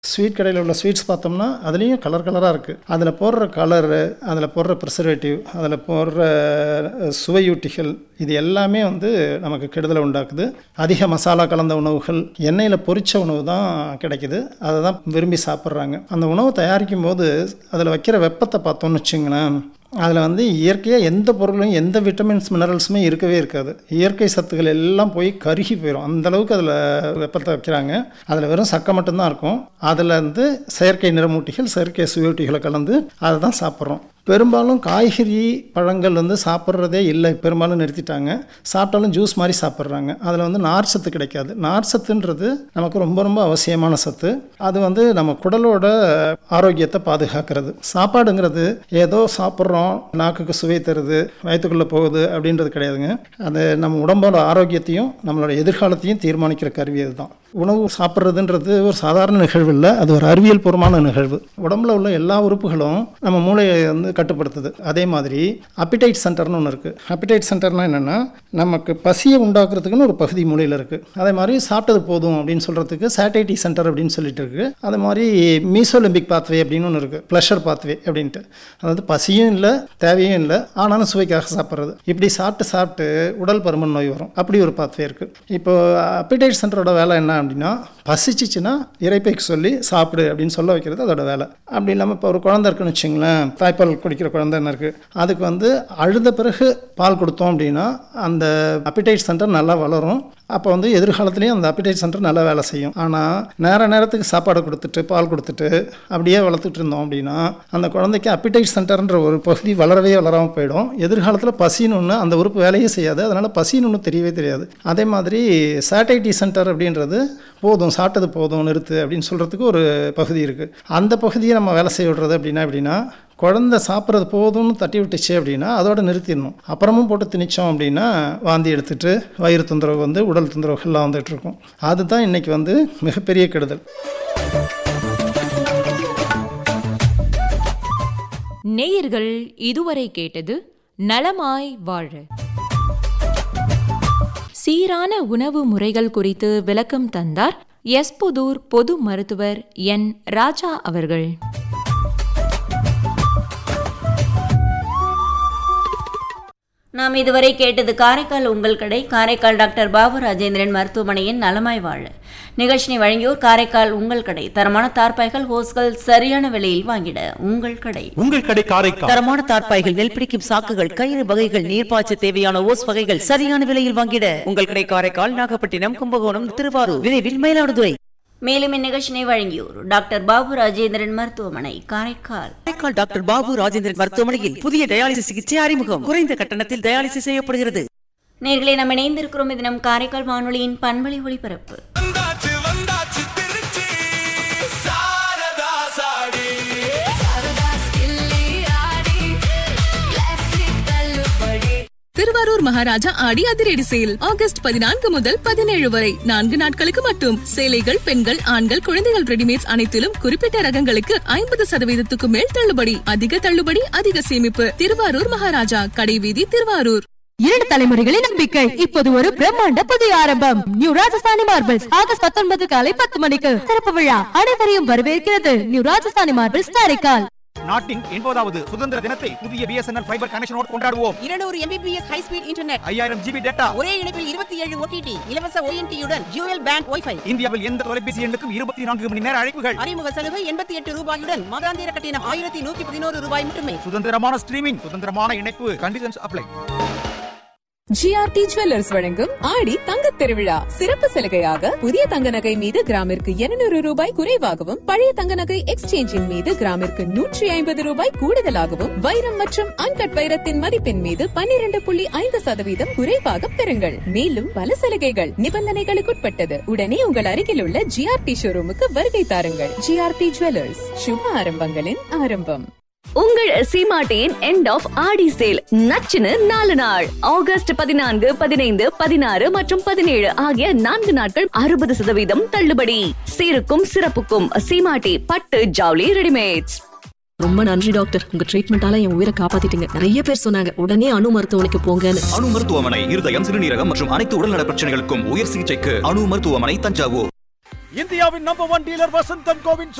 sweet கடையில் உள்ள sweets பார்த்தோம்னா அதுலேயும் கலர் கலராக இருக்குது அதில் போடுற கலரு அதில் போடுற ப்ரிசர்வேட்டிவ் அதில் போடுற அஹ், சுவையூட்டிகள் இது எல்லாமே வந்து நமக்கு கெடுதலை உண்டாக்குது அதிக மசாலா கலந்த உணவுகள் எண்ணெயில் பொரிச்ச உணவு தான் கிடைக்குது அதை தான் விரும்பி சாப்பிட்றாங்க அந்த உணவு தயாரிக்கும் போது அதில் வைக்கிற வெப்பத்தை பார்த்தோம்னு வச்சுங்களேன் அதில் வந்து இயற்கையாக எந்த பொருளும் எந்த விட்டமின்ஸ் மினரல்ஸுமே இருக்கவே இருக்காது இயற்கை சத்துக்கள் எல்லாம் போய் கருகி போயிடும் அந்த அளவுக்கு அதில் வெப்பத்தை வைக்கிறாங்க அதில் வெறும் சக்கை மட்டும்தான் இருக்கும் அதில் வந்து செயற்கை நிறமூட்டிகள் செயற்கை சுவையூட்டிகளை கலந்து அதை தான் சாப்பிட்றோம் பெரும்பாலும் காய்கறி பழங்கள் வந்து சாப்பிட்றதே இல்லை பெரும்பாலும் நிறுத்திட்டாங்க சாப்பிட்டாலும் ஜூஸ் மாதிரி சாப்பிட்றாங்க அதில் வந்து நார் சத்து கிடைக்காது நார் சத்துன்றது நமக்கு ரொம்ப ரொம்ப அவசியமான சத்து அது வந்து நம்ம குடலோட ஆரோக்கியத்தை பாதுகாக்கிறது சாப்பாடுங்கிறது ஏதோ சாப்பிட்றோம் நாக்குக்கு சுவை தருது வயிற்றுக்குள்ளே போகுது அப்படின்றது கிடையாதுங்க அது நம்ம உடம்போட ஆரோக்கியத்தையும் நம்மளோட எதிர்காலத்தையும் தீர்மானிக்கிற கருவி அதுதான் உணவு சாப்பிட்றதுன்றது ஒரு சாதாரண நிகழ்வு இல்லை அது ஒரு அறிவியல் பூர்வமான நிகழ்வு உடம்புல உள்ள எல்லா உறுப்புகளும் நம்ம மூளையை வந்து கட்டுப்படுத்துது அதே மாதிரி அப்பிடைட் சென்டர்னு ஒன்று இருக்குது அப்பிடைட் சென்டர்னா என்னென்னா நமக்கு பசியை உண்டாக்குறதுக்குன்னு ஒரு பகுதி மூளையில் இருக்குது அதே மாதிரி சாப்பிட்டது போதும் அப்படின்னு சொல்கிறதுக்கு சேட்டைட்டி சென்டர் அப்படின்னு சொல்லிட்டு இருக்கு அதே மாதிரி மீசோலிம்பிக் பாத்வே அப்படின்னு ஒன்று இருக்குது ப்ளஷர் பாத்வே அப்படின்ட்டு அதாவது பசியும் இல்லை தேவையும் இல்லை ஆனாலும் சுவைக்காக சாப்பிட்றது இப்படி சாப்பிட்டு சாப்பிட்டு உடல் பருமன் நோய் வரும் அப்படி ஒரு பாத்வே இருக்குது இப்போ அப்பிடைட் சென்டரோட வேலை என்ன அப்படின்னா பசிச்சிச்சுன்னா இறைப்பைக்கு சொல்லி சாப்பிடு அப்படின்னு சொல்ல வைக்கிறது அதோட வேலை அப்படி இல்லாமல் இப்போ ஒரு குழந்தை இருக்குன்னு வச்சுங்களேன் தாய்ப்பால் குடிக்கிற குழந்தை என்ன இருக்குது அதுக்கு வந்து அழுத பிறகு பால் கொடுத்தோம் அப்படின்னா அந்த அப்பிடைட் சென்டர் நல்லா வளரும் அப்போ வந்து எதிர்காலத்துலேயும் அந்த அப்பிடைட் சென்டர் நல்லா வேலை செய்யும் ஆனால் நேர நேரத்துக்கு சாப்பாடு கொடுத்துட்டு பால் கொடுத்துட்டு அப்படியே வளர்த்துட்டு இருந்தோம் அப்படின்னா அந்த குழந்தைக்கு அப்பிடைட் சென்டர்ன்ற ஒரு பகுதி வளரவே வளராமல் போயிடும் எதிர்காலத்தில் பசின்னு ஒன்று அந்த உறுப்பு வேலையே செய்யாது அதனால் பசின்னு ஒன்று தெரியவே தெரியாது அதே மாதிரி சேட்டைட்டி சென்டர் அப்படின்றது போதும் சாப்பிட்டது போதும் நிறுத்து அப்படின்னு சொல்கிறதுக்கு ஒரு பகுதி இருக்குது அந்த பகுதியை நம்ம வேலை செய்ய விடுறது அப்படின்னா எப்படின்னா குழந்தை சாப்பிட்றது போதும்னு தட்டி விட்டுச்சு அப்படின்னா அதோட நிறுத்திடணும் அப்புறமும் போட்டு திணிச்சோம் அப்படின்னா வாந்தி எடுத்துட்டு வயிறு தொந்தரவு வந்து உடல் தொந்தரவுகள்லாம் வந்துட்டு இருக்கும் அதுதான் இன்னைக்கு வந்து மிகப்பெரிய கெடுதல் நேயர்கள் இதுவரை கேட்டது நலமாய் வாழ சீரான உணவு முறைகள் குறித்து விளக்கம் தந்தார் எஸ்புதூர் பொது மருத்துவர் என் ராஜா அவர்கள் நாம் இதுவரை கேட்டது காரைக்கால் உங்கள் கடை காரைக்கால் டாக்டர் பாபு ராஜேந்திரன் மருத்துவமனையின் நலமாய் வாழ நிகழ்ச்சினை வழங்கியோர் காரைக்கால் உங்கள் கடை தரமான தார்பாய்கள் ஹோஸ்கள் சரியான விலையில் வாங்கிட உங்கள் கடை உங்கள் கடை காரைக்கால் தரமான தார்ப்பாய்கள் நெல் பிடிக்கும் சாக்குகள் கயிறு வகைகள் நீர்ப்பாய்ச்ச தேவையான ஓஸ் வகைகள் சரியான விலையில் வாங்கிட உங்கள் கடை காரைக்கால் நாகப்பட்டினம் கும்பகோணம் திருவாரூர் விரைவில் மயிலாடுதுறை மேலும் இந்நிகழ்ச்சினை வழங்கியோர் டாக்டர் பாபு ராஜேந்திரன் மருத்துவமனை காரைக்கால் காரைக்கால் டாக்டர் பாபு ராஜேந்திரன் மருத்துவமனையில் புதிய டயாலிசிஸ் சிகிச்சை அறிமுகம் குறைந்த கட்டணத்தில் டயாலிசிஸ் செய்யப்படுகிறது நேர்களை நாம் இணைந்திருக்கிறோம் இது நம் காரைக்கால் வானொலியின் பண்பலை ஒளிபரப்பு வந்தாச்சு வந்தாச்சு திருச்சி சாரதா சாடி திருவாரூர் மகாராஜா ஆடி அதிரடி சேல் ஆகஸ்ட் பதினான்கு முதல் பதினேழு வரை நான்கு நாட்களுக்கு மட்டும் சேலைகள் பெண்கள் ஆண்கள் குழந்தைகள் ரெடிமேட்ஸ் அனைத்திலும் குறிப்பிட்ட ரகங்களுக்கு ஐம்பது சதவீதத்துக்கு மேல் தள்ளுபடி அதிக தள்ளுபடி அதிக சேமிப்பு திருவாரூர் மகாராஜா கடைவீதி திருவாரூர் இரண்டு தலைமுறைகளின் நம்பிக்கை இப்போது ஒரு பிரம்மாண்ட புதிய ஆரம்பம் நியூ ராஜஸ்தானி மார்பிள்ஸ் ஆகஸ்ட் பத்தொன்பது காலை பத்து மணிக்கு திறப்பு விழா அனைவரையும் வரவேற்கிறது நியூ ராஜஸ்தானி மார்பிள்ஸ் காரைக்கால் நாட்டின் எண்பதாவது சுதந்திர தினத்தை புதிய பிஎஸ்என்எல் ஃபைபர் கனெக்ஷனோடு கொண்டாடுவோம் இருநூறு எம்பிபிஎஸ் ஹை ஸ்பீட் இன்டர்நெட் ஐயாயிரம் ஜிபி டேட்டா ஒரே இணைப்பில் இருபத்தி ஏழு ஓடிடி இலவச ஓஎன்டியுடன் ஜூயல் பேண்ட் ஒய்ஃபை இந்தியாவில் எந்த தொலைபேசி எண்ணுக்கும் இருபத்தி நான்கு மணி நேர அழைப்புகள் அறிமுக சலுகை எண்பத்தி எட்டு ரூபாயுடன் மாதாந்திர கட்டணம் ஆயிரத்தி நூத்தி பதினோரு ரூபாய் மட்டுமே சுதந்திரமான ஸ்ட்ரீமிங் சுதந்திரமான இணைப்பு கண்டிஷன்ஸ் அப்ளை ஜிஆர்டி ஜுவல்லர்ஸ் வழங்கும் ஆடி தங்கத் திருவிழா சிறப்பு சலுகையாக புதிய தங்க நகை மீது கிராமிற்கு 200 ரூபாய் குறைவாகவும் பழைய தங்க நகை எக்ஸ்சேஞ்சின் மீது கிராமிற்கு நூற்றி ஐம்பது ரூபாய் கூடுதலாகவும் வைரம் மற்றும் அன்கட் வைரத்தின் மதிப்பின் மீது 12.5% புள்ளி ஐந்து சதவீதம் குறைவாக பெறுங்கள் மேலும் பல சலுகைகள் நிபந்தனைகளுக்குட்பட்டது உடனே உங்கள் அருகில் உள்ள ஜிஆர்டி ஷோரூமுக்கு வருகை தாருங்கள் ஜிஆர்டி ஜுவல்லர்ஸ் சுப ஆரம்பங்களின் ஆரம்பம் உங்கள் சீமாட்டியின் எண்ட் ஆஃப் ஆடி சேல் நச்சுன்னு நாலு நாள் ஆகஸ்ட் பதினான்கு பதினைந்து பதினாறு மற்றும் பதினேழு ஆகிய நான்கு நாட்கள் அறுபது சதவீதம் தள்ளுபடி சீருக்கும் சிறப்புக்கும் சீமாட்டி பட்டு ஜவுளி ரெடிமேட்ஸ் ரொம்ப நன்றி டாக்டர் உங்க ட்ரீட்மெண்டால என் உயிரை காப்பாத்திட்டீங்க நிறைய பேர் சொன்னாங்க உடனே அணு மருத்துவமனைக்கு போங்கன்னு அணு மருத்துவமனை இருதயம் சிறுநீரகம் மற்றும் அனைத்து உடல்நல பிரச்சனைகளுக்கும் உயர் சிகிச்சைக்கு அணு மருத்துவமனை தஞ்சாவூர் இந்தியாவின் number one dealer Vasanthan CoWIN